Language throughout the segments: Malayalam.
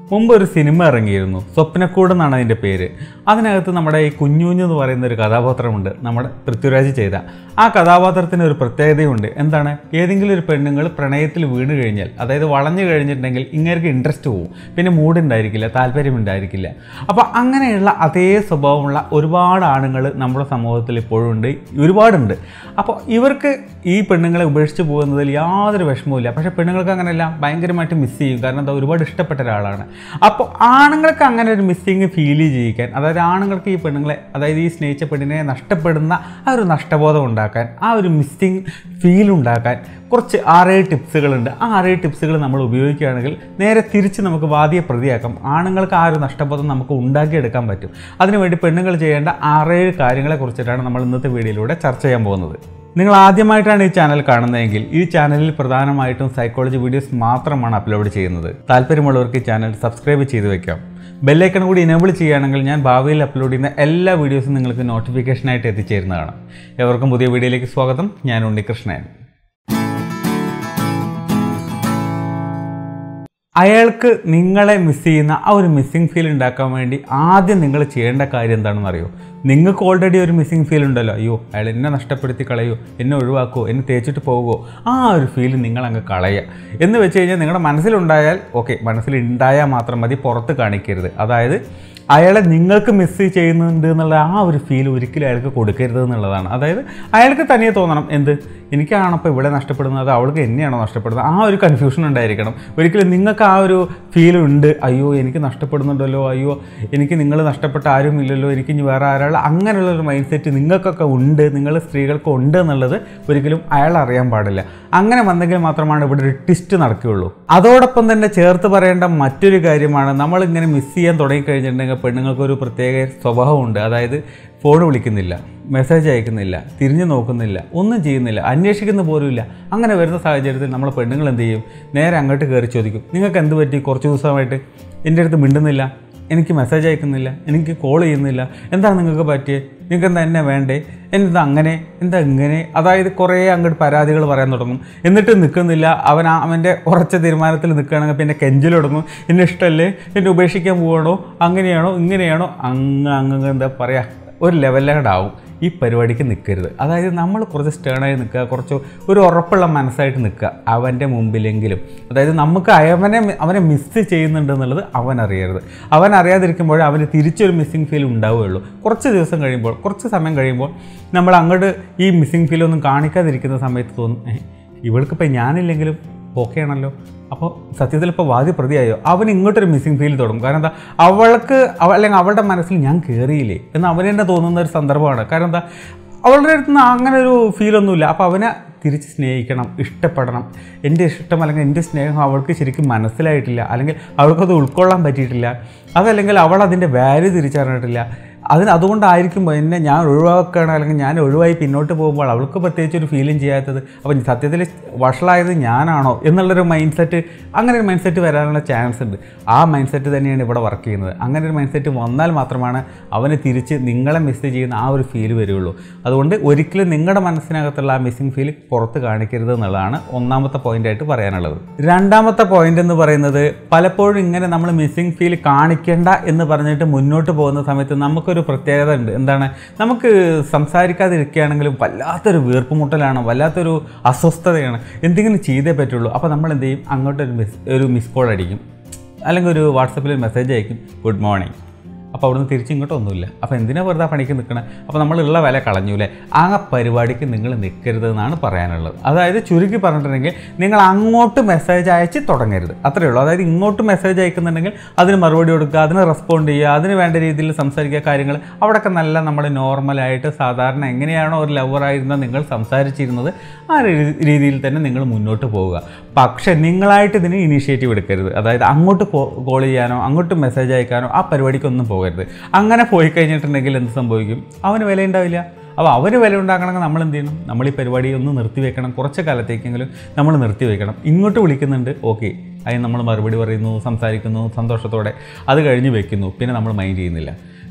മുമ്പ് ഒരു സിനിമ ഇറങ്ങിയിരുന്നു സ്വപ്നക്കൂട് എന്നാണ് അതിൻ്റെ പേര് അതിനകത്ത് നമ്മുടെ ഈ കുഞ്ഞുഞ്ഞ് എന്ന് പറയുന്ന ഒരു കഥാപാത്രമുണ്ട് നമ്മുടെ പൃഥ്വിരാജ് ചെയ്ത ആ കഥാപാത്രത്തിന് ഒരു പ്രത്യേകതയുണ്ട് എന്താണ് ഏതെങ്കിലും ഒരു പെണ്ണുങ്ങൾ പ്രണയത്തിൽ വീണ് കഴിഞ്ഞാൽ അതായത് വളഞ്ഞു കഴിഞ്ഞിട്ടുണ്ടെങ്കിൽ ഇങ്ങനെയൊക്കെ ഇൻട്രസ്റ്റ് പോകും പിന്നെ മൂഡ് ഉണ്ടായിരിക്കില്ല താല്പര്യം ഉണ്ടായിരിക്കില്ല അപ്പോൾ അങ്ങനെയുള്ള അതേ സ്വഭാവമുള്ള ഒരുപാട് ആണുങ്ങൾ നമ്മുടെ സമൂഹത്തിൽ ഇപ്പോഴും ഉണ്ട് ഒരുപാടുണ്ട് അപ്പോൾ ഇവർക്ക് ഈ പെണ്ണുങ്ങളെ ഉപേക്ഷിച്ച് പോകുന്നതിൽ യാതൊരു വിഷമവുമില്ല പക്ഷേ പെണ്ണുങ്ങൾക്ക് അങ്ങനെയല്ല ഭയങ്കരമായിട്ട് മിസ് ചെയ്യും കാരണം എന്താ ഒരുപാട് ഇഷ്ടപ്പെട്ട ഒരാളാണ് അപ്പോൾ ആണുങ്ങൾക്ക് അങ്ങനെ ഒരു മിസ്സിങ് ഫീൽ ചെയ്യിക്കാൻ അതായത് ആണുങ്ങൾക്ക് ഈ പെണ്ണുങ്ങളെ അതായത് ഈ സ്നേഹിച്ച പെണ്ണിനെ നഷ്ടപ്പെടുന്ന ആ ഒരു നഷ്ടബോധം ഉണ്ടാക്കാൻ ആ ഒരു മിസ്സിങ് ഫീൽ ഉണ്ടാക്കാൻ കുറച്ച് ആറേഴ് ടിപ്സുകളുണ്ട് ആ ആറേഴ് ടിപ്സുകൾ നമ്മൾ ഉപയോഗിക്കുകയാണെങ്കിൽ നേരെ തിരിച്ച് നമുക്ക് വാദിയെ പ്രതിയാക്കാം ആണുങ്ങൾക്ക് ആ ഒരു നഷ്ടബോധം നമുക്ക് ഉണ്ടാക്കിയെടുക്കാൻ പറ്റും അതിനുവേണ്ടി പെണ്ണുങ്ങൾ ചെയ്യേണ്ട ആറേഴ് കാര്യങ്ങളെ കുറിച്ചിട്ടാണ് നമ്മൾ ഇന്നത്തെ വീഡിയോയിലൂടെ ചർച്ച ചെയ്യാൻ പോകുന്നത് നിങ്ങൾ ആദ്യമായിട്ടാണ് ഈ ചാനൽ കാണുന്നതെങ്കിൽ ഈ ചാനലിൽ പ്രധാനമായിട്ടും സൈക്കോളജി വീഡിയോസ് മാത്രമാണ് അപ്ലോഡ് ചെയ്യുന്നത് താല്പര്യമുള്ളവർക്ക് ഈ ചാനൽ സബ്സ്ക്രൈബ് ചെയ്ത് വെക്കാം ബെല്ലൈക്കൺ കൂടി ഇനേബിൾ ചെയ്യുകയാണെങ്കിൽ ഞാൻ ഭാവിയിൽ അപ്ലോഡ് ചെയ്യുന്ന എല്ലാ വീഡിയോസും നിങ്ങൾക്ക് നോട്ടിഫിക്കേഷനായിട്ട് എത്തിച്ചേരുന്നതാണ് എവർക്കും പുതിയ വീഡിയോയിലേക്ക് സ്വാഗതം ഞാൻ ഉണ്ണികൃഷ്ണൻ അയാൾക്ക് നിങ്ങളെ മിസ് ചെയ്യുന്ന ആ ഒരു മിസ്സിങ് ഫീൽ ഉണ്ടാക്കാൻ വേണ്ടി ആദ്യം നിങ്ങൾ ചെയ്യേണ്ട കാര്യം എന്താണെന്ന് അറിയോ നിങ്ങൾക്ക് ഓൾറെഡി ഒരു മിസ്സിങ് ഫീൽ ഉണ്ടല്ലോ അയ്യോ അയാൾ എന്നെ നഷ്ടപ്പെടുത്തി കളയോ എന്നെ ഒഴിവാക്കുമോ എന്നെ തേച്ചിട്ട് പോകുമോ ആ ഒരു ഫീൽ നിങ്ങൾ അങ്ങ് കളയുക എന്ന് വെച്ച് കഴിഞ്ഞാൽ നിങ്ങളുടെ മനസ്സിലുണ്ടായാൽ ഓക്കെ മനസ്സിലുണ്ടായാൽ മാത്രം മതി പുറത്ത് കാണിക്കരുത് അതായത് അയാളെ നിങ്ങൾക്ക് മിസ് ചെയ്യുന്നുണ്ട് എന്നുള്ള ആ ഒരു ഫീൽ ഒരിക്കലും അയാൾക്ക് കൊടുക്കരുത് എന്നുള്ളതാണ് അതായത് അയാൾക്ക് തനിയെ തോന്നണം എന്ത് എനിക്കാണോ ഇപ്പോൾ ഇവിടെ നഷ്ടപ്പെടുന്നത് അവൾക്ക് എന്നെയാണോ നഷ്ടപ്പെടുന്നത് ആ ഒരു കൺഫ്യൂഷൻ ഉണ്ടായിരിക്കണം ഒരിക്കലും നിങ്ങൾക്ക് ആ ഒരു ഫീൽ ഉണ്ട് അയ്യോ എനിക്ക് നഷ്ടപ്പെടുന്നുണ്ടല്ലോ അയ്യോ എനിക്ക് നിങ്ങൾ നഷ്ടപ്പെട്ട ആരും ഇല്ലല്ലോ എനിക്ക് ഇനി വേറെ ആരാൾ അങ്ങനെയുള്ള ഒരു മൈൻഡ് സെറ്റ് നിങ്ങൾക്കൊക്കെ ഉണ്ട് നിങ്ങൾ സ്ത്രീകൾക്ക് ഉണ്ട് എന്നുള്ളത് ഒരിക്കലും അയാൾ അറിയാൻ പാടില്ല അങ്ങനെ വന്നെങ്കിൽ മാത്രമാണ് ഇവിടെ ഒരു ട്വിസ്റ്റ് നടക്കുകയുള്ളൂ അതോടൊപ്പം തന്നെ ചേർത്ത് പറയേണ്ട മറ്റൊരു കാര്യമാണ് നമ്മളിങ്ങനെ മിസ് ചെയ്യാൻ തുടങ്ങിക്കഴിഞ്ഞിട്ടുണ്ടെങ്കിൽ പെണ്ണുങ്ങൾക്ക് ഒരു പ്രത്യേക സ്വഭാവമുണ്ട് അതായത് ഫോൺ വിളിക്കുന്നില്ല മെസ്സേജ് അയക്കുന്നില്ല തിരിഞ്ഞു നോക്കുന്നില്ല ഒന്നും ചെയ്യുന്നില്ല അന്വേഷിക്കുന്ന പോലുമില്ല അങ്ങനെ വരുന്ന സാഹചര്യത്തിൽ നമ്മൾ പെണ്ണുങ്ങൾ എന്ത് ചെയ്യും നേരെ അങ്ങോട്ട് കയറി ചോദിക്കും നിങ്ങൾക്ക് എന്ത് പറ്റി കുറച്ച് ദിവസമായിട്ട് എൻ്റെ അടുത്ത് മിണ്ടുന്നില്ല എനിക്ക് മെസ്സേജ് അയക്കുന്നില്ല എനിക്ക് കോൾ ചെയ്യുന്നില്ല എന്താണ് നിങ്ങൾക്ക് പറ്റിയത് നിങ്ങൾക്ക് എന്താ എന്നെ വേണ്ടേ എന്താ അങ്ങനെ എന്താ ഇങ്ങനെ അതായത് കുറേ അങ്ങോട്ട് പരാതികൾ പറയാൻ തുടങ്ങും എന്നിട്ട് നിൽക്കുന്നില്ല അവൻ ആ- അവൻ്റെ ഉറച്ച തീരുമാനത്തിൽ നിൽക്കുകയാണെങ്കിൽ പിന്നെ കെഞ്ചിൽ തുടങ്ങും എന്നെ ഇഷ്ടമല്ലേ എന്നെ ഉപേക്ഷിക്കാൻ പോകണോ അങ്ങനെയാണോ ഇങ്ങനെയാണോ അങ്ങ് അങ്ങ് എന്താ പറയുക ഒരു ലെവലിലാണ്ടാവും ഈ പരിപാടിക്ക് നിൽക്കരുത് അതായത് നമ്മൾ കുറച്ച് സ്റ്റേണായി നിൽക്കുക കുറച്ച് ഒരു ഉറപ്പുള്ള മനസ്സായിട്ട് നിൽക്കുക അവൻ്റെ മുമ്പിലെങ്കിലും അതായത് നമുക്ക് അവനെ അവനെ മിസ് ചെയ്യുന്നുണ്ട് എന്നുള്ളത് അവൻ അറിയരുത് അവൻ അറിയാതിരിക്കുമ്പോൾ അവന് തിരിച്ചൊരു മിസ്സിങ് ഫീൽ ഉണ്ടാവുകയുള്ളൂ കുറച്ച് ദിവസം കഴിയുമ്പോൾ കുറച്ച് സമയം കഴിയുമ്പോൾ നമ്മൾ അങ്ങോട്ട് ഈ മിസ്സിങ് ഫീൽ ഒന്നും കാണിക്കാതിരിക്കുന്ന സമയത്ത് തോന്നും "ഏ, ഇവൾക്കിപ്പോൾ ഞാനില്ലെങ്കിലും ഓക്കെ ആണല്ലോ അപ്പോൾ സത്യത്തിൽ ഇപ്പോൾ വാദി പ്രതിയായോ അവൻ ഇങ്ങോട്ടൊരു മിസ്സിങ് ഫീൽ തുടങ്ങും കാരണം എന്താ അവൾക്ക് അവ അല്ലെങ്കിൽ അവളുടെ മനസ്സിൽ ഞാൻ കയറിയില്ലേ എന്ന് അവന് തന്നെ തോന്നുന്ന ഒരു സന്ദർഭമാണ് കാരണം എന്താ അവളുടെ അടുത്ത് നിന്ന് അങ്ങനെ ഒരു ഫീലൊന്നുമില്ല അപ്പോൾ അവനെ തിരിച്ച് സ്നേഹിക്കണം ഇഷ്ടപ്പെടണം എൻ്റെ ഇഷ്ടം അല്ലെങ്കിൽ എൻ്റെ സ്നേഹം അവൾക്ക് ശരിക്കും മനസ്സിലായിട്ടില്ല അല്ലെങ്കിൽ അവൾക്കത് ഉൾക്കൊള്ളാൻ പറ്റിയിട്ടില്ല അതല്ലെങ്കിൽ അവൾ അതിൻ്റെ വാല്യൂ തിരിച്ചറിഞ്ഞിട്ടില്ല അതിന് അതുകൊണ്ടായിരിക്കുമ്പോൾ എന്നെ ഞാൻ ഒഴിവാക്കുകയാണ് അല്ലെങ്കിൽ ഞാൻ ഒഴിവായി പിന്നോട്ട് പോകുമ്പോൾ അവൾക്ക് പ്രത്യേകിച്ച് ഒരു ഫീലിംഗ് ചെയ്യാത്തത് അപ്പം സത്യത്തിൽ വഷളായത് ഞാനാണോ എന്നുള്ളൊരു മൈൻഡ് സെറ്റ് അങ്ങനെ ഒരു മൈൻഡ് സെറ്റ് വരാനുള്ള ചാൻസ് ഉണ്ട് ആ മൈൻഡ് സെറ്റ് തന്നെയാണ് ഇവിടെ വർക്ക് ചെയ്യുന്നത് അങ്ങനെ ഒരു മൈൻഡ് സെറ്റ് വന്നാൽ മാത്രമാണ് അവന് തിരിച്ച് നിങ്ങളെ മിസ് ചെയ്യുന്ന ആ ഒരു ഫീൽ വരികയുള്ളൂ അതുകൊണ്ട് ഒരിക്കലും നിങ്ങളുടെ മനസ്സിനകത്തുള്ള ആ മിസ്സിങ് ഫീൽ പുറത്ത് കാണിക്കരുത് എന്നുള്ളതാണ് ഒന്നാമത്തെ പോയിന്റായിട്ട് പറയാനുള്ളത് രണ്ടാമത്തെ പോയിന്റ് എന്ന് പറയുന്നത് പലപ്പോഴും ഇങ്ങനെ നമ്മൾ മിസ്സിങ് ഫീൽ കാണിക്കേണ്ട എന്ന് പറഞ്ഞിട്ട് മുന്നോട്ട് പോകുന്ന സമയത്ത് നമുക്കൊരു പ്രത്യേകത ഉണ്ട് എന്താണ് നമുക്ക് സംസാരിക്കാതിരിക്കുകയാണെങ്കിലും വല്ലാത്തൊരു വീർപ്പുമുട്ടലാണ് വല്ലാത്തൊരു അസ്വസ്ഥതയാണ് എന്തെങ്കിലും ചെയ്തേ പറ്റുള്ളൂ അപ്പോൾ നമ്മൾ എന്ത് ചെയ്യും അങ്ങോട്ടൊരു മിസ് ഒരു മിസ് കോൾ അടിക്കും അല്ലെങ്കിൽ ഒരു വാട്സപ്പിൽ ഒരു മെസ്സേജ് അയക്കും ഗുഡ് മോർണിംഗ് അപ്പോൾ അവിടുന്ന് തിരിച്ച് ഇങ്ങോട്ടൊന്നുമില്ല അപ്പോൾ എന്തിനാ വെറുതെ ആ പണിക്ക് നിൽക്കണേ അപ്പോൾ നമ്മളുള്ള വില കളഞ്ഞൂലേ ആ പരിപാടിക്ക് നിങ്ങൾ നിൽക്കരുത് എന്നാണ് പറയാനുള്ളത് അതായത് ചുരുക്കി പറഞ്ഞിട്ടുണ്ടെങ്കിൽ നിങ്ങൾ അങ്ങോട്ട് മെസ്സേജ് അയച്ച് തുടങ്ങരുത് അത്രയേ ഉള്ളൂ അതായത് ഇങ്ങോട്ട് മെസ്സേജ് അയക്കുന്നുണ്ടെങ്കിൽ അതിന് മറുപടി കൊടുക്കുക അതിന് റെസ്പോണ്ട് ചെയ്യുക അതിന് വേണ്ട രീതിയിൽ സംസാരിക്കുക കാര്യങ്ങൾ അവിടെയൊക്കെ നല്ല നമ്മൾ നോർമലായിട്ട് സാധാരണ എങ്ങനെയാണോ ഒരു ലവറായിരുന്ന നിങ്ങൾ സംസാരിച്ചിരുന്നത് ആ രീ- രീതിയിൽ തന്നെ നിങ്ങൾ മുന്നോട്ട് പോവുക പക്ഷേ നിങ്ങളായിട്ട് ഇതിന് ഇനീഷ്യേറ്റീവ് എടുക്കരുത് അതായത് അങ്ങോട്ട് കോൾ ചെയ്യാനോ അങ്ങോട്ട് മെസ്സേജ് അയക്കാനോ ആ പരിപാടിക്കൊന്നും പോകരുത് അങ്ങനെ പോയി കഴിഞ്ഞിട്ടുണ്ടെങ്കിൽ എന്ത് സംഭവിക്കും അവന് വില ഉണ്ടാവില്ല അപ്പോൾ അവന് വില ഉണ്ടാക്കണമെങ്കിൽ നമ്മൾ എന്ത് ചെയ്യണം നമ്മൾ ഈ പരിപാടി ഒന്ന് നിർത്തി വെക്കണം കുറച്ച് കാലത്തേക്കെങ്കിലും നമ്മൾ നിർത്തി വെക്കണം ഇങ്ങോട്ട് വിളിക്കുന്നുണ്ട് ഓക്കെ അതിന് നമ്മൾ മറുപടി പറയുന്നു സംസാരിക്കുന്നു സന്തോഷത്തോടെ അത് കഴിഞ്ഞ് വെക്കുന്നു പിന്നെ നമ്മൾ മൈൻഡ് ചെയ്യുന്നില്ല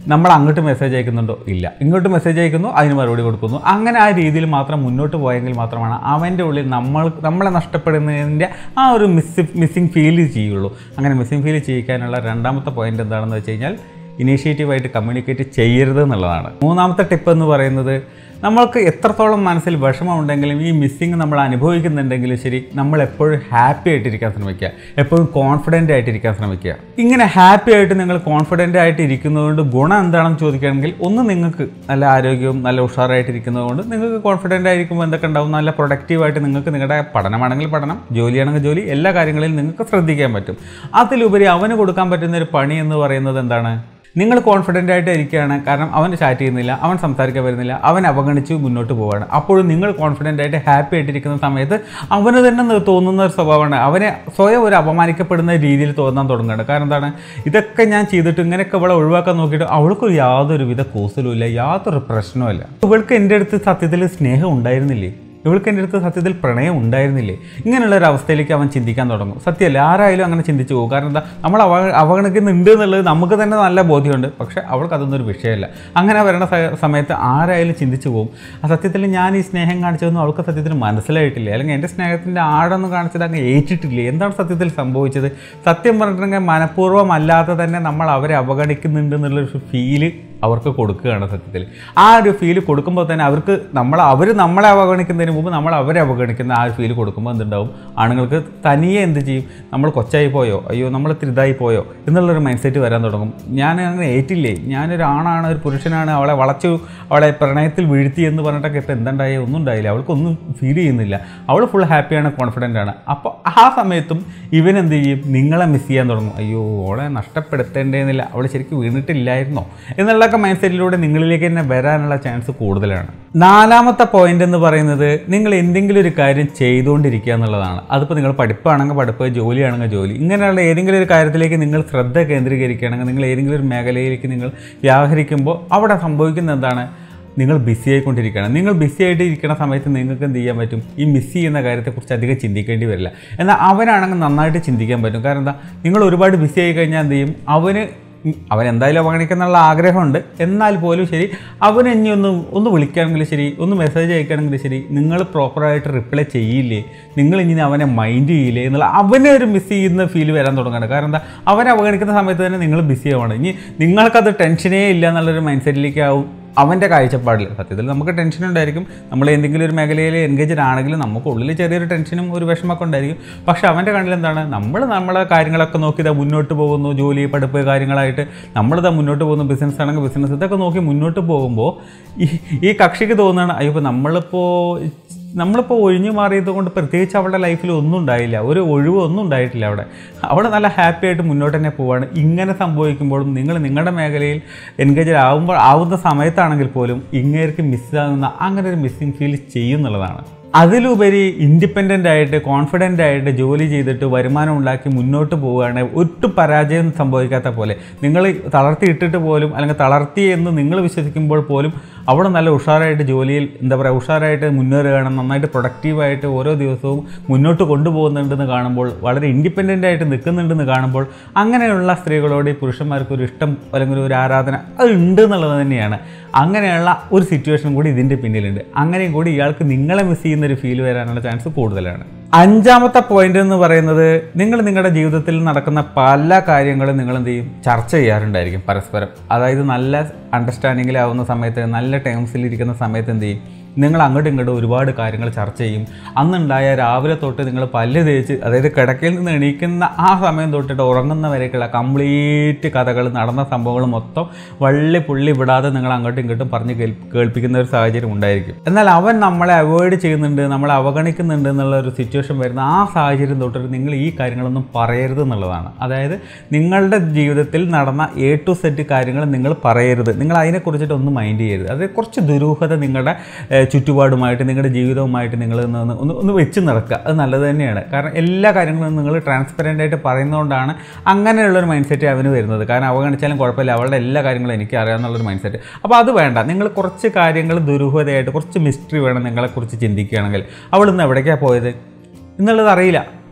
നമ്മൾ അങ്ങോട്ട് മെസ്സേജ് അയക്കുന്നുണ്ടോ ഇല്ല ഇങ്ങോട്ട് മെസ്സേജ് അയക്കുന്നു അതിന് മറുപടി കൊടുക്കുന്നു അങ്ങനെ ആ രീതിയിൽ മാത്രം മുന്നോട്ട് പോയെങ്കിൽ മാത്രമാണ് അവൻ്റെ ഉള്ളിൽ നമ്മൾ നമ്മളെ നഷ്ടപ്പെടുന്നതിൻ്റെ ആ ഒരു മിസ് മിസ്സിങ് ഫീൽ ചെയ്യുള്ളൂ അങ്ങനെ മിസ്സിങ് ഫീൽ ചെയ്യിക്കാനുള്ള രണ്ടാമത്തെ പോയിന്റ് എന്താണെന്ന് വെച്ച് കഴിഞ്ഞാൽ ഇനീഷ്യേറ്റീവായിട്ട് കമ്മ്യൂണിക്കേറ്റ് ചെയ്യരുത് എന്നുള്ളതാണ് മൂന്നാമത്തെ ടിപ്പ് എന്ന് പറയുന്നത് നമ്മൾക്ക് എത്രത്തോളം മനസ്സിൽ വിഷമം ഉണ്ടെങ്കിലും ഈ മിസ്സിങ് നമ്മൾ അനുഭവിക്കുന്നുണ്ടെങ്കിലും ശരി നമ്മൾ എപ്പോഴും ഹാപ്പി ആയിട്ടിരിക്കാൻ ശ്രമിക്കുക എപ്പോഴും കോൺഫിഡൻ്റ് ആയിട്ടിരിക്കാൻ ശ്രമിക്കുക ഇങ്ങനെ ഹാപ്പി ആയിട്ട് നിങ്ങൾ കോൺഫിഡൻ്റ് ആയിട്ട് ഇരിക്കുന്നതുകൊണ്ട് ഗുണം എന്താണെന്ന് ചോദിക്കുകയാണെങ്കിൽ ഒന്ന് നിങ്ങൾക്ക് നല്ല ആരോഗ്യവും നല്ല ഉഷാറായിട്ടിരിക്കുന്നതുകൊണ്ട് നിങ്ങൾക്ക് കോൺഫിഡൻ്റ് ആയിരിക്കുമ്പോൾ എന്തൊക്കെ ഉണ്ടാവും നല്ല പ്രൊഡക്റ്റീവായിട്ട് നിങ്ങൾക്ക് നിങ്ങളുടെ പഠനമാണെങ്കിൽ പഠനം ജോലിയാണെങ്കിൽ ജോലി എല്ലാ കാര്യങ്ങളിലും നിങ്ങൾക്ക് ശ്രദ്ധിക്കാൻ പറ്റും അതിലുപരി അവന് കൊടുക്കാൻ പറ്റുന്ന ഒരു പണി എന്ന് പറയുന്നത് എന്താണ് നിങ്ങൾ കോൺഫിഡൻ്റ് ആയിട്ട് ഇരിക്കുകയാണ് കാരണം അവൻ ചാറ്റ് ചെയ്യുന്നില്ല അവൻ സംസാരിക്കാൻ വരുന്നില്ല അവൻ അവഗണിച്ച് മുന്നോട്ട് പോവുകയാണ് അപ്പോഴും നിങ്ങൾ കോൺഫിഡൻ്റ് ആയിട്ട് ഹാപ്പി ആയിട്ടിരിക്കുന്ന സമയത്ത് അവന് തന്നെ നി- തോന്നുന്ന ഒരു സ്വഭാവമാണ് അവനെ സ്വയം ഒരു അപമാനിക്കപ്പെടുന്ന രീതിയിൽ തോന്നാൻ തുടങ്ങുകയാണ് കാരണം എന്താണ് ഇതൊക്കെ ഞാൻ ചെയ്തിട്ട് ഇങ്ങനെയൊക്കെ ഇവളെ ഒഴിവാക്കാൻ നോക്കിയിട്ട് അവൾക്കൊരു യാതൊരു വിധ കൂസലും ഇല്ല യാതൊരു പ്രശ്നവുമില്ല ഇവൾക്ക് എൻ്റെ അടുത്ത് സത്യത്തിൽ സ്നേഹം ഉണ്ടായിരുന്നില്ലേ ഇവൾക്ക് എൻ്റെ അടുത്ത് സത്യത്തിൽ പ്രണയം ഉണ്ടായിരുന്നില്ലേ ഇങ്ങനെയുള്ള ഒരു അവസ്ഥയിലേക്ക് അവൻ ചിന്തിക്കാൻ തുടങ്ങും സത്യമല്ല ആരായാലും അങ്ങനെ ചിന്തിച്ചു പോകും കാരണം എന്താ നമ്മൾ അവ അവഗണിക്കുന്നുണ്ട് എന്നുള്ളത് നമുക്ക് തന്നെ നല്ല ബോധ്യമുണ്ട് പക്ഷേ അവൾക്ക് അതൊന്നും ഒരു വിഷയമല്ല അങ്ങനെ വരണ സ- സമയത്ത് ആരായാലും ചിന്തിച്ചു പോകും ആ സത്യത്തിൽ ഞാൻ ഈ സ്നേഹം കാണിച്ചതൊന്നും അവൾക്ക് സത്യത്തിൽ മനസ്സിലായിട്ടില്ല അല്ലെങ്കിൽ എൻ്റെ സ്നേഹത്തിൻ്റെ ആഴൊന്നും കാണിച്ചത് അങ്ങ് ഏറ്റിട്ടില്ലേ എന്താണ് സത്യത്തിൽ സംഭവിച്ചത് സത്യം പറഞ്ഞിട്ടുണ്ടെങ്കിൽ മനഃപൂർവ്വം അല്ലാതെ തന്നെ നമ്മൾ അവരെ അവഗണിക്കുന്നുണ്ട് എന്നുള്ളൊരു ഫീല് അവർക്ക് കൊടുക്കുകയാണ് സത്യത്തിൽ ആ ഒരു ഫീല് കൊടുക്കുമ്പോൾ തന്നെ അവർക്ക് നമ്മൾ അവർ നമ്മളെ അവഗണിക്കുന്നതിന് മുമ്പ് നമ്മൾ അവരെ അവഗണിക്കുന്ന ആ ഒരു ഫീല് കൊടുക്കുമ്പോൾ എന്തുണ്ടാവും ആണുങ്ങൾക്ക് തനിയെ എന്ത് ചെയ്യും നമ്മൾ കൊച്ചായി പോയോ അയ്യോ നമ്മൾ ഇതായി പോയോ എന്നുള്ളൊരു മൈൻഡ് സെറ്റ് വരാൻ തുടങ്ങും ഞാൻ അങ്ങനെ ഏറ്റില്ലേ ഞാനൊരു ആണാണ് ഒരു പുരുഷനാണ് അവളെ വളച്ചു അവളെ പ്രണയത്തിൽ വീഴ്ത്തി എന്ന് പറഞ്ഞിട്ടൊക്കെ ഇപ്പോൾ എന്തുണ്ടായി ഒന്നും ഉണ്ടായില്ല അവൾക്കൊന്നും ഫീൽ ചെയ്യുന്നില്ല അവൾ ഫുൾ ഹാപ്പിയാണ് കോൺഫിഡൻ്റ് ആണ് അപ്പോൾ ആ സമയത്തും ഇവൻ എന്ത് ചെയ്യും നിങ്ങളെ മിസ് ചെയ്യാൻ തുടങ്ങും അയ്യോ ഓളെ നഷ്ടപ്പെടുത്തേണ്ടതെന്നില്ല അവൾ ശരിക്കും വീണിട്ടില്ലായിരുന്നോ എന്നുള്ളൊക്കെ മൈൻഡ് സെറ്റിലൂടെ നിങ്ങളിലേക്ക് തന്നെ വരാനുള്ള ചാൻസ് കൂടുതലാണ് നാലാമത്തെ പോയിന്റ് എന്ന് പറയുന്നത് നിങ്ങൾ എന്തെങ്കിലും ഒരു കാര്യം ചെയ്തുകൊണ്ടിരിക്കുക എന്നുള്ളതാണ് അതിപ്പോൾ നിങ്ങൾ പഠിപ്പാണെങ്കിൽ പഠിപ്പ് ജോലിയാണെങ്കിൽ ജോലി ഇങ്ങനെയുള്ള ഏതെങ്കിലും ഒരു കാര്യത്തിലേക്ക് നിങ്ങൾ ശ്രദ്ധ കേന്ദ്രീകരിക്കുകയാണെങ്കിൽ നിങ്ങൾ ഏതെങ്കിലും ഒരു മേഖലയിലേക്ക് നിങ്ങൾ വ്യാഹരിക്കുമ്പോൾ അവിടെ സംഭവിക്കുന്നത് എന്താണ് നിങ്ങൾ ബിസി ആയിക്കൊണ്ടിരിക്കുകയാണ് നിങ്ങൾ ബിസി ആയിട്ട് ഇരിക്കുന്ന സമയത്ത് നിങ്ങൾക്ക് എന്ത് ചെയ്യാൻ പറ്റും ഈ മിസ് ചെയ്യുന്ന കാര്യത്തെക്കുറിച്ച് അധികം ചിന്തിക്കേണ്ടി വരില്ല എന്നാൽ അവനാണെങ്കിൽ നന്നായിട്ട് ചിന്തിക്കാൻ പറ്റും കാരണം എന്താ നിങ്ങൾ ഒരുപാട് ബിസി ആയി കഴിഞ്ഞാൽ എന്ത് ചെയ്യും അവന് അവൻ എന്തായാലും അവഗണിക്കുന്നുള്ള ആഗ്രഹമുണ്ട് എന്നാൽ പോലും ശരി അവൻ ഇനി ഒന്ന് ഒന്ന് വിളിക്കുകയാണെങ്കിൽ ശരി ഒന്ന് മെസ്സേജ് അയക്കുകയാണെങ്കിൽ ശരി നിങ്ങൾ പ്രോപ്പറായിട്ട് റിപ്ലൈ ചെയ്യില്ലേ നിങ്ങൾ ഇനി അവനെ മൈൻഡ് ചെയ്യില്ലേ എന്നുള്ള അവനെ ഒരു മിസ് ചെയ്യുന്ന ഫീൽ വരാൻ തുടങ്ങുകയാണ് കാരണം എന്താ അവനെ അവഗണിക്കുന്ന സമയത്ത് തന്നെ നിങ്ങൾ ബിസി ആവണം ഇനി നിങ്ങൾക്കത് ടെൻഷനേ ഇല്ല എന്നുള്ളൊരു മൈൻഡ് സെറ്റിലേക്ക് ആവും അവൻ്റെ കാഴ്ചപ്പാടിൽ സത്യത്തിൽ നമുക്ക് ടെൻഷൻ ഉണ്ടായിരിക്കും നമ്മൾ എന്തെങ്കിലും ഒരു മേഖലയിൽ എൻഗേജഡ് ആണെങ്കിലും നമുക്ക് ഉള്ളിൽ ചെറിയൊരു ടെൻഷനും ഒരു വിഷമമൊക്കെ ഉണ്ടായിരിക്കും പക്ഷേ അവൻ്റെ കണ്ണിൽ എന്താണ് നമ്മൾ നമ്മളെ കാര്യങ്ങളൊക്കെ നോക്കി ഇതാ മുന്നോട്ട് പോകുന്നു ജോലി പഠിപ്പ് കാര്യങ്ങളായിട്ട് നമ്മളിതാ മുന്നോട്ട് പോകുന്നു ബിസിനസ് ആണെങ്കിൽ ബിസിനസ് ഇതൊക്കെ നോക്കി മുന്നോട്ട് പോകുമ്പോൾ ഈ ഈ കക്ഷിക്ക് തോന്നുകയാണ് അയ്യോ ഇപ്പോൾ നമ്മളിപ്പോൾ നമ്മളിപ്പോൾ ഒഴിഞ്ഞു മാറിയത് കൊണ്ട് പ്രത്യേകിച്ച് അവളുടെ ലൈഫിൽ ഒന്നും ഉണ്ടായില്ല ഒരു ഒഴിവ് ഒന്നും ഉണ്ടായിട്ടില്ല അവിടെ അവൾ നല്ല ഹാപ്പി ആയിട്ട് മുന്നോട്ട് തന്നെ പോവാണ് ഇങ്ങനെ സംഭവിക്കുമ്പോഴും നിങ്ങൾ നിങ്ങളുടെ മേഖലയിൽ എൻഗേജ് ആവുമ്പോൾ ആവുന്ന സമയത്താണെങ്കിൽ പോലും ഇങ്ങേർക്ക് മിസ്സാകുന്ന അങ്ങനെ ഒരു മിസ്സിങ് ഫീൽ ചെയ്യുന്നുള്ളതാണ് അതിലുപരി ഇൻഡിപെൻഡൻ്റ് ആയിട്ട് കോൺഫിഡൻ്റ് ആയിട്ട് ജോലി ചെയ്തിട്ട് വരുമാനം ഉണ്ടാക്കി മുന്നോട്ട് പോവുകയാണ് ഒട്ടും പരാജയം സംഭവിക്കാത്ത പോലെ നിങ്ങൾ തളർത്തി ഇട്ടിട്ട് പോലും അല്ലെങ്കിൽ തളർത്തി എന്ന് നിങ്ങൾ വിശ്വസിക്കുമ്പോൾ പോലും അവിടെ നല്ല ഉഷാറായിട്ട് ജോലിയിൽ എന്താ പറയുക ഉഷാറായിട്ട് മുന്നേറുകയാണ് നന്നായിട്ട് പ്രൊഡക്റ്റീവായിട്ട് ഓരോ ദിവസവും മുന്നോട്ട് കൊണ്ടുപോകുന്നുണ്ടെന്ന് കാണുമ്പോൾ വളരെ ഇൻഡിപെൻഡൻ്റ് ആയിട്ട് നിൽക്കുന്നുണ്ടെന്ന് കാണുമ്പോൾ അങ്ങനെയുള്ള സ്ത്രീകളോട് ഈ പുരുഷന്മാർക്ക് ഒരു ഇഷ്ടം അല്ലെങ്കിൽ ഒരു ആരാധന അത് ഉണ്ട് എന്നുള്ളത് തന്നെയാണ് അങ്ങനെയുള്ള ഒരു സിറ്റുവേഷൻ കൂടി ഇതിൻ്റെ പിന്നിലുണ്ട് അങ്ങനെയും കൂടി ഇയാൾക്ക് നിങ്ങളെ മിസ് ചെയ്യുന്ന ഒരു ഫീൽ വരാനുള്ള ചാൻസ് കൂടുതലാണ് അഞ്ചാമത്തെ പോയിന്റ് എന്ന് പറയുന്നത് നിങ്ങൾ നിങ്ങളുടെ ജീവിതത്തിൽ നടക്കുന്ന പല കാര്യങ്ങളും നിങ്ങൾ എന്ത് ചെയ്യും ചർച്ച ചെയ്യാറുണ്ടായിരിക്കും പരസ്പരം അതായത് നല്ല അണ്ടർസ്റ്റാൻഡിങ്ങിലാവുന്ന സമയത്ത് നല്ല ടേംസിൽ ഇരിക്കുന്ന സമയത്ത് എന്ത് ചെയ്യും നിങ്ങൾ അങ്ങോട്ടും ഇങ്ങോട്ടും ഒരുപാട് കാര്യങ്ങൾ ചർച്ച ചെയ്യും അന്നുണ്ടായ രാവിലെ തൊട്ട് നിങ്ങൾ പല്ല് തേച്ച് അതായത് കിടക്കയിൽ നിന്ന് എണീക്കുന്ന ആ സമയം തൊട്ടിട്ട് ഉറങ്ങുന്നവരേക്കുള്ള കംപ്ലീറ്റ് കഥകൾ നടന്ന സംഭവങ്ങൾ മൊത്തം വള്ളി പുള്ളി വിടാതെ നിങ്ങൾ അങ്ങോട്ടും ഇങ്ങോട്ടും പറഞ്ഞ് കേൾ കേൾപ്പിക്കുന്ന ഒരു സാഹചര്യം ഉണ്ടായിരിക്കും എന്നാൽ അവൻ നമ്മളെ അവോയ്ഡ് ചെയ്യുന്നുണ്ട് നമ്മളെ അവഗണിക്കുന്നുണ്ട് എന്നുള്ള ഒരു സിറ്റുവേഷൻ വരുന്ന ആ സാഹചര്യം തൊട്ടിട്ട് നിങ്ങൾ ഈ കാര്യങ്ങളൊന്നും പറയരുത് എന്നുള്ളതാണ് അതായത് നിങ്ങളുടെ ജീവിതത്തിൽ നടന്ന എ ടു സെറ്റ് കാര്യങ്ങൾ നിങ്ങൾ പറയരുത് നിങ്ങൾ അതിനെക്കുറിച്ചിട്ട് ഒന്നും മൈൻഡ് ചെയ്യരുത് അത് കുറച്ച് ദുരൂഹത നിങ്ങളുടെ ഏഹ്, ചുറ്റുപാടുമായിട്ട് നിങ്ങളുടെ ജീവിതവുമായിട്ട് നിങ്ങൾ ഒന്ന് ഒന്ന് ഒന്ന് ഒന്ന് വെച്ച് നടക്കുക അത് നല്ലത് തന്നെയാണ് കാരണം എല്ലാ കാര്യങ്ങളും നിങ്ങൾ ട്രാൻസ്പെറൻ്റ് ആയിട്ട് പറയുന്നതുകൊണ്ടാണ് അങ്ങനെയുള്ളൊരു മൈൻഡ് സെറ്റ് അവന് വരുന്നത് കാരണം അവഗണിച്ചാലും കുഴപ്പമില്ല അവളുടെ എല്ലാ കാര്യങ്ങളും എനിക്ക് അറിയാമെന്നുള്ളൊരു മൈൻഡ് സെറ്റ് അപ്പോൾ അത് വേണ്ട നിങ്ങൾ കുറച്ച് കാര്യങ്ങൾ ദുരൂഹതയായിട്ട് കുറച്ച് മിസ്റ്ററി വേണം നിങ്ങളെക്കുറിച്ച് ചിന്തിക്കുകയാണെങ്കിൽ അവൾ ഇന്ന് എവിടേക്കാണ് പോയത് എന്നുള്ളത് അറിയില്ല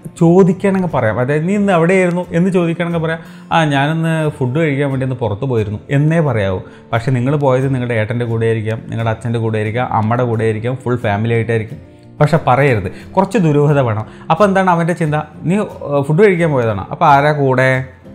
ചോദിക്കണമെങ്കിൽ പറയാം അതായത് നീ ഇന്ന് എവിടെയായിരുന്നു എന്ന് ചോദിക്കണമെങ്കിൽ പറയാം ആ ഞാനിന്ന് ഫുഡ് കഴിക്കാൻ വേണ്ടി ഒന്ന് പുറത്ത് പോയിരുന്നു എന്നേ പറയാവൂ പക്ഷേ നിങ്ങൾ പോയത് നിങ്ങളുടെ ഏട്ടൻ്റെ കൂടെ ആയിരിക്കാം നിങ്ങളുടെ അച്ഛൻ്റെ കൂടെ ആയിരിക്കാം അമ്മയുടെ കൂടെ ആയിരിക്കാം ഫുൾ ഫാമിലി ആയിട്ടായിരിക്കും പക്ഷെ പറയരുത് കുറച്ച് ദുരൂഹത വേണം അപ്പോൾ എന്താണ് അവൻ്റെ ചിന്ത നീ ഫുഡ് കഴിക്കാൻ പോയതാണ് അപ്പോൾ ആരാ കൂടെ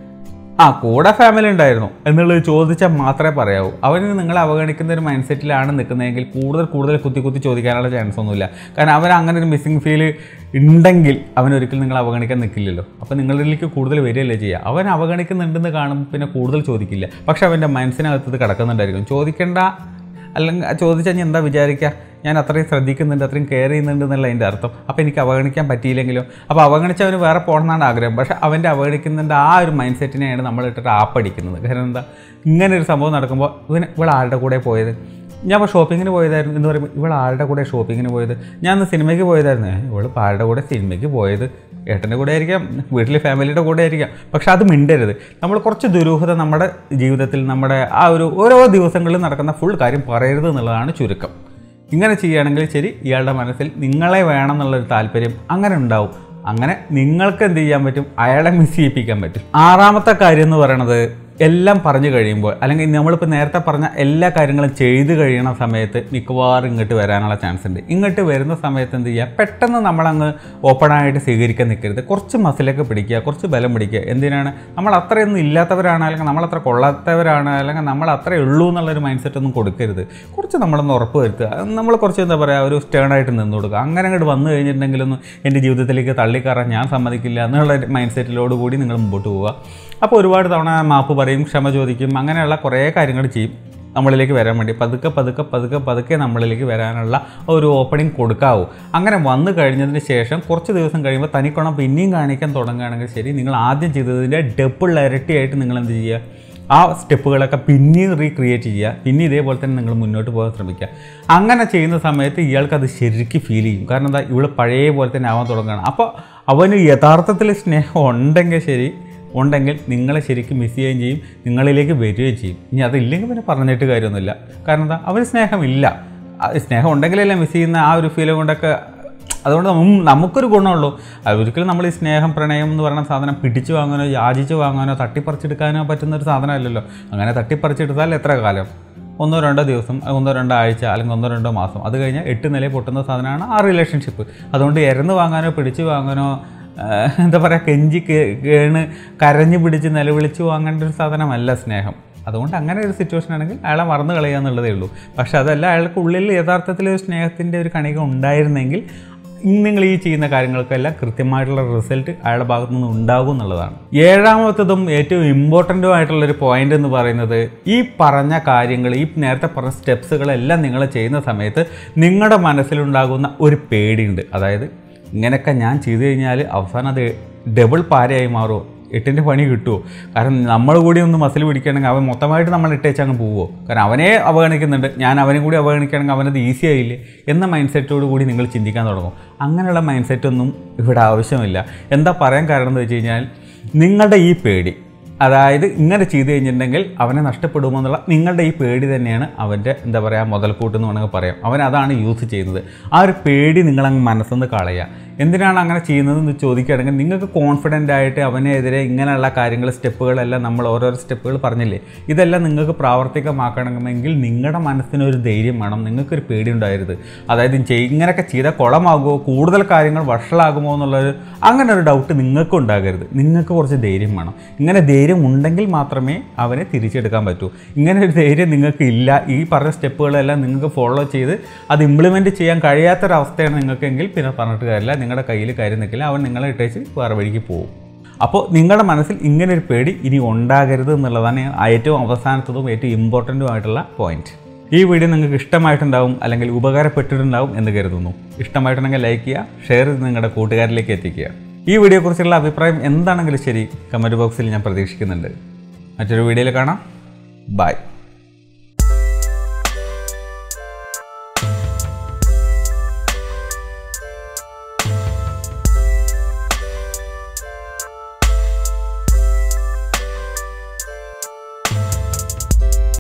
ആ കൂടെ ഫാമിലി ഉണ്ടായിരുന്നു എന്നുള്ളത് ചോദിച്ചാൽ മാത്രമേ പറയാവൂ അവന് നിങ്ങളെ അവഗണിക്കുന്ന ഒരു മൈൻഡ് സെറ്റിലാണ് നിൽക്കുന്നതെങ്കിൽ കൂടുതൽ കൂടുതൽ കുത്തി കുത്തി ചോദിക്കാനുള്ള ചാൻസ് ഒന്നുമില്ല കാരണം അവൻ അങ്ങനെ ഒരു മിസ്സിങ് ഫീൽ ഉണ്ടെങ്കിൽ അവൻ ഒരിക്കലും നിങ്ങൾ അവഗണിക്കാൻ നിൽക്കില്ലല്ലോ അപ്പോൾ നിങ്ങളിലേക്ക് കൂടുതൽ വരികയല്ലേ ചെയ്യുക അവൻ അവഗണിക്കുന്നുണ്ടെന്ന് കാണുമ്പോൾ പിന്നെ കൂടുതൽ ചോദിക്കില്ല പക്ഷെ അവൻ്റെ മനസ്സിനകത്ത് ഇത് കിടക്കുന്നുണ്ടായിരിക്കും ചോദിക്കേണ്ട അല്ലെങ്കിൽ ചോദിച്ചാൽ ഞാൻ എന്താ വിചാരിക്കുക ഞാൻ അത്രയും ശ്രദ്ധിക്കുന്നുണ്ട് അത്രയും കെയർ ചെയ്യുന്നുണ്ട് എന്നുള്ള അതിൻ്റെ അർത്ഥം അപ്പോൾ എനിക്ക് അവഗണിക്കാൻ പറ്റിയില്ലെങ്കിലോ അപ്പോൾ അവഗണിച്ചവന് വേറെ പോകണമെന്നാണ് ആഗ്രഹം പക്ഷേ അവൻ്റെ അവഗണിക്കുന്നതിൻ്റെ ആ ഒരു മൈൻഡ് സെറ്റിനെയാണ് നമ്മൾ ഇട്ടിട്ട് ആപ്പടിക്കുന്നത് കാരണം എന്താ ഇങ്ങനെ ഒരു സംഭവം നടക്കുമ്പോൾ ഇവന് ഇവൾ ആരുടെ കൂടെ പോയത് ഞാൻ ഇപ്പോൾ ഷോപ്പിങ്ങിന് പോയതായിരുന്നു എന്ന് പറയുമ്പോൾ ഇവൾ ആരുടെ കൂടെ ഷോപ്പിങ്ങിന് പോയത് ഞാൻ ഇന്ന് സിനിമയ്ക്ക് പോയതായിരുന്നു ഇവൾ ഇപ്പോൾ ആരുടെ കൂടെ സിനിമയ്ക്ക് പോയത് ഏട്ടൻ്റെ കൂടെ ആയിരിക്കാം വീട്ടിലെ ഫാമിലിയുടെ കൂടെ ആയിരിക്കാം പക്ഷെ അത് മിണ്ടരുത് നമ്മൾ കുറച്ച് ദുരൂഹത നമ്മുടെ ജീവിതത്തിൽ നമ്മുടെ ആ ഒരു ഓരോ ദിവസങ്ങളിൽ നടക്കുന്ന ഫുൾ കാര്യം പറയരുത് എന്നുള്ളതാണ് ചുരുക്കം ഇങ്ങനെ ചെയ്യുകയാണെങ്കിൽ ശരി ഇയാളുടെ മനസ്സിൽ നിങ്ങളെ വേണം എന്നുള്ളൊരു താല്പര്യം അങ്ങനെ ഉണ്ടാവും അങ്ങനെ നിങ്ങൾക്ക് എന്ത് ചെയ്യാൻ പറ്റും അയാളെ മിസ് ചെയ്യിപ്പിക്കാൻ പറ്റും ആറാമത്തെ കാര്യം എന്ന് പറയണത് എല്ലാം പറഞ്ഞു കഴിയുമ്പോൾ അല്ലെങ്കിൽ നമ്മളിപ്പോൾ നേരത്തെ പറഞ്ഞ എല്ലാ കാര്യങ്ങളും ചെയ്തു കഴിയണ സമയത്ത് മിക്കവാറും ഇങ്ങോട്ട് വരാനുള്ള ചാൻസ് ഉണ്ട് ഇങ്ങോട്ട് വരുന്ന സമയത്ത് എന്ത് ചെയ്യുക പെട്ടെന്ന് നമ്മളങ്ങ് ഓപ്പണായിട്ട് സ്വീകരിക്കാൻ നിൽക്കരുത് കുറച്ച് മസിലൊക്കെ പിടിക്കുക കുറച്ച് ബലം പിടിക്കുക എന്തിനാണ് നമ്മൾ അത്രയൊന്നും ഇല്ലാത്തവരാണ് അല്ലെങ്കിൽ നമ്മളത്ര കൊള്ളാത്തവരാണ് അല്ലെങ്കിൽ നമ്മൾ അത്രേ ഉള്ളൂ എന്നുള്ളൊരു മൈൻഡ് സെറ്റ് ഒന്നും കൊടുക്കരുത് കുറച്ച് നമ്മളൊന്ന് ഉറപ്പ് വരുത്തുക നമ്മൾ കുറച്ച് എന്താ പറയുക ഒരു സ്റ്റേണായിട്ട് നിന്ന് കൊടുക്കുക അങ്ങനെ അങ്ങോട്ട് വന്നു കഴിഞ്ഞിട്ടുണ്ടെങ്കിലൊന്നും എൻ്റെ ജീവിതത്തിലേക്ക് തള്ളിക്കയറാൻ ഞാൻ സമ്മതിക്കില്ല എന്നുള്ള മൈൻഡ് സെറ്റിലോട് കൂടി നിങ്ങൾ മുമ്പോട്ട് പോവുക അപ്പോൾ ഒരുപാട് തവണ മാപ്പ് പറയും ക്ഷമ ചോദിക്കും അങ്ങനെയുള്ള കുറേ കാര്യങ്ങൾ ചെയ്യും നമ്മളിലേക്ക് വരാൻ വേണ്ടി പതുക്കെ പതുക്കെ പതുക്കെ പതുക്കെ നമ്മളിലേക്ക് വരാനുള്ള ഒരു ഓപ്പണിംഗ് കൊടുക്കാവൂ അങ്ങനെ വന്നു കഴിഞ്ഞതിന് ശേഷം കുറച്ച് ദിവസം കഴിയുമ്പോൾ തനിക്കുണം പിന്നെയും കാണിക്കാൻ തുടങ്ങുകയാണെങ്കിൽ ശരി നിങ്ങൾ ആദ്യം ചെയ്തതിൻ്റെ ഡബിൾ ഇരട്ടിയായിട്ട് നിങ്ങൾ എന്ത് ചെയ്യുക ആ സ്റ്റെപ്പുകളൊക്കെ പിന്നെയും റീക്രിയേറ്റ് ചെയ്യുക പിന്നെ ഇതേപോലെ തന്നെ നിങ്ങൾ മുന്നോട്ട് പോകാൻ ശ്രമിക്കുക അങ്ങനെ ചെയ്യുന്ന സമയത്ത് ഇയാൾക്ക് അത് ശരിക്കും ഫീൽ ചെയ്യും കാരണം എന്താ ഇവള് പഴയ പോലെ തന്നെ ആവാൻ തുടങ്ങുകയാണ് അപ്പോൾ അവന് യഥാർത്ഥത്തിൽ സ്നേഹം ഉണ്ടെങ്കിൽ ശരി ഉണ്ടെങ്കിൽ നിങ്ങളെ ശരിക്കും മിസ് ചെയ്യുകയും ചെയ്യും നിങ്ങളിലേക്ക് വരികയും ചെയ്യും ഇനി അതില്ലെങ്കിൽ പിന്നെ പറഞ്ഞിട്ട് കാര്യമൊന്നുമില്ല കാരണം എന്താ അവന് സ്നേഹമില്ല ആ സ്നേഹം ഉണ്ടെങ്കിലല്ലേ മിസ് ചെയ്യുന്ന ആ ഒരു ഫീൽ കൊണ്ടൊക്കെ അതുകൊണ്ട് നമ്മ- നമുക്കൊരു ഗുണമുള്ളൂ അത് ഒരിക്കലും നമ്മൾ ഈ സ്നേഹം പ്രണയം എന്ന് പറയുന്ന സാധനം പിടിച്ചു വാങ്ങാനോ യാചിച്ച് വാങ്ങാനോ തട്ടിപ്പറിച്ചെടുക്കാനോ പറ്റുന്ന ഒരു സാധനമല്ലല്ലോ അങ്ങനെ തട്ടിപ്പറിച്ചെടുത്താൽ എത്ര കാലം ഒന്നോ രണ്ടോ ദിവസം ഒന്നോ രണ്ടോ ആഴ്ച അല്ലെങ്കിൽ ഒന്നോ രണ്ടോ മാസം അത് കഴിഞ്ഞാൽ എട്ട് നിലയിൽ പൊട്ടുന്ന സാധനമാണ് ആ റിലേഷൻഷിപ്പ് അതുകൊണ്ട് ഇരന്ന് വാങ്ങാനോ പിടിച്ചു വാങ്ങാനോ ആഹ്, എന്താ പറയുക കെഞ്ചി കേ- കേണ് കരഞ്ഞു പിടിച്ച് നിലവിളിച്ച് വാങ്ങേണ്ട ഒരു സാധനമല്ല സ്നേഹം അതുകൊണ്ട് അങ്ങനെ ഒരു സിറ്റുവേഷൻ ആണെങ്കിൽ അയാളെ മറന്നു കളയുക എന്നുള്ളതേ ഉള്ളൂ പക്ഷെ അതല്ല അയാൾക്ക് ഉള്ളിൽ യഥാർത്ഥത്തിൽ ഒരു സ്നേഹത്തിൻ്റെ ഒരു കണിക ഉണ്ടായിരുന്നെങ്കിൽ നിങ്ങൾ ഈ ചെയ്യുന്ന കാര്യങ്ങൾക്കെല്ലാം കൃത്യമായിട്ടുള്ള റിസൾട്ട് അയാളുടെ ഭാഗത്തു നിന്ന് ഉണ്ടാകും എന്നുള്ളതാണ് ഏഴാമത്തതും ഏറ്റവും ഇമ്പോർട്ടൻറ്റും ആയിട്ടുള്ള ഒരു പോയിന്റ് എന്ന് പറയുന്നത് ഈ പറഞ്ഞ കാര്യങ്ങൾ ഈ നേരത്തെ പറഞ്ഞ സ്റ്റെപ്സുകളെല്ലാം നിങ്ങൾ ചെയ്യുന്ന സമയത്ത് നിങ്ങളുടെ മനസ്സിലുണ്ടാകുന്ന ഒരു പേടിയുണ്ട് അതായത് ഇങ്ങനെയൊക്കെ ഞാൻ ചെയ്തു കഴിഞ്ഞാൽ അവസാനം അത് ഡബിൾ പാരയായി മാറുമോ എട്ടിൻ്റെ പണി കിട്ടുമോ കാരണം നമ്മൾ കൂടി ഒന്ന് മസിൽ പിടിക്കുകയാണെങ്കിൽ അവൻ മൊത്തമായിട്ട് നമ്മൾ ഇട്ടേച്ച് അങ്ങ് പോവുമോ കാരണം അവനെ അവഗണിക്കുന്നുണ്ട് ഞാൻ അവനെ കൂടി അവഗണിക്കുകയാണെങ്കിൽ അവനത് ഈസി ആയില്ലേ എന്ന മൈൻഡ് സെറ്റോട് കൂടി നിങ്ങൾ ചിന്തിക്കാൻ തുടങ്ങും അങ്ങനെയുള്ള മൈൻഡ് സെറ്റൊന്നും ഇവിടെ ആവശ്യമില്ല എന്താ പറയാൻ കാരണം എന്ന് വെച്ച് കഴിഞ്ഞാൽ നിങ്ങളുടെ ഈ പേടി അതായത് ഇങ്ങനെ ചെയ്തു കഴിഞ്ഞിട്ടുണ്ടെങ്കിൽ അവനെ നഷ്ടപ്പെടുമോ എന്നുള്ള നിങ്ങളുടെ ഈ പേടി തന്നെയാണ് അവൻ്റെ എന്താ പറയുക മുതൽക്കൂട്ട് എന്ന് വേണമെങ്കിൽ പറയാം അവൻ അതാണ് യൂസ് ചെയ്യുന്നത് ആ ഒരു പേടി നിങ്ങളങ്ങ് മനസ്സെന്ന് കളയുക എന്തിനാണ് അങ്ങനെ ചെയ്യുന്നതെന്ന് ചോദിക്കുകയാണെങ്കിൽ നിങ്ങൾക്ക് കോൺഫിഡൻ്റ് ആയിട്ട് അവനെതിരെ ഇങ്ങനെയുള്ള കാര്യങ്ങൾ സ്റ്റെപ്പുകളെല്ലാം നമ്മൾ ഓരോരോ സ്റ്റെപ്പുകൾ പറഞ്ഞില്ലേ ഇതെല്ലാം നിങ്ങൾക്ക് പ്രാവർത്തികമാക്കണമെങ്കിൽ നിങ്ങളുടെ മനസ്സിനൊരു ധൈര്യം വേണം നിങ്ങൾക്കൊരു പേടി ഉണ്ടായിരുത് അതായത് ചെയ്- ഇങ്ങനെയൊക്കെ ചെയ്താൽ കുളമാകുമോ കൂടുതൽ കാര്യങ്ങൾ വഷളാകുമോ എന്നുള്ളൊരു അങ്ങനെ ഒരു ഡൗട്ട് നിങ്ങൾക്ക് ഉണ്ടാകരുത് നിങ്ങൾക്ക് കുറച്ച് ധൈര്യം വേണം ഇങ്ങനെ ധൈര്യം ഉണ്ടെങ്കിൽ മാത്രമേ അവനെ തിരിച്ചെടുക്കാൻ പറ്റൂ ഇങ്ങനെ ഒരു ധൈര്യം നിങ്ങൾക്ക് ഇല്ല ഈ പറഞ്ഞ സ്റ്റെപ്പുകളെല്ലാം നിങ്ങൾക്ക് ഫോളോ ചെയ്ത് അത് ഇംപ്ലിമെൻറ്റ് ചെയ്യാൻ കഴിയാത്തൊരവസ്ഥയാണ് നിങ്ങൾക്കെങ്കിൽ പിന്നെ പറഞ്ഞിട്ട് കാര്യമില്ല നിങ്ങളുടെ കയ്യിൽ കാര്യം നിൽക്കില്ല അവൻ നിങ്ങളെ ഇട്ടേച്ച് വേറെ വഴിക്ക് പോകും അപ്പോൾ നിങ്ങളുടെ മനസ്സിൽ ഇങ്ങനെ ഒരു പേടി ഇനി ഉണ്ടാകരുത് എന്നുള്ളതാണ് ഏറ്റവും അവസാനത്തതും ഏറ്റവും ഇമ്പോർട്ടൻറ്റും ആയിട്ടുള്ള പോയിന്റ് ഈ വീഡിയോ നിങ്ങൾക്ക് ഇഷ്ടമായിട്ടുണ്ടാവും അല്ലെങ്കിൽ ഉപകാരപ്പെട്ടിട്ടുണ്ടാവും എന്ന് കരുതുന്നു ഇഷ്ടമായിട്ടുണ്ടെങ്കിൽ ലൈക്ക് ചെയ്യുക ഷെയർ ചെയ്ത് നിങ്ങളുടെ കൂട്ടുകാരിലേക്ക് എത്തിക്കുക ഈ വീഡിയോയെക്കുറിച്ചുള്ള അഭിപ്രായം എന്താണെങ്കിലും ശരി കമൻറ്റ് ബോക്സിൽ ഞാൻ പ്രതീക്ഷിക്കുന്നുണ്ട് മറ്റൊരു വീഡിയോയിൽ കാണാം ബൈ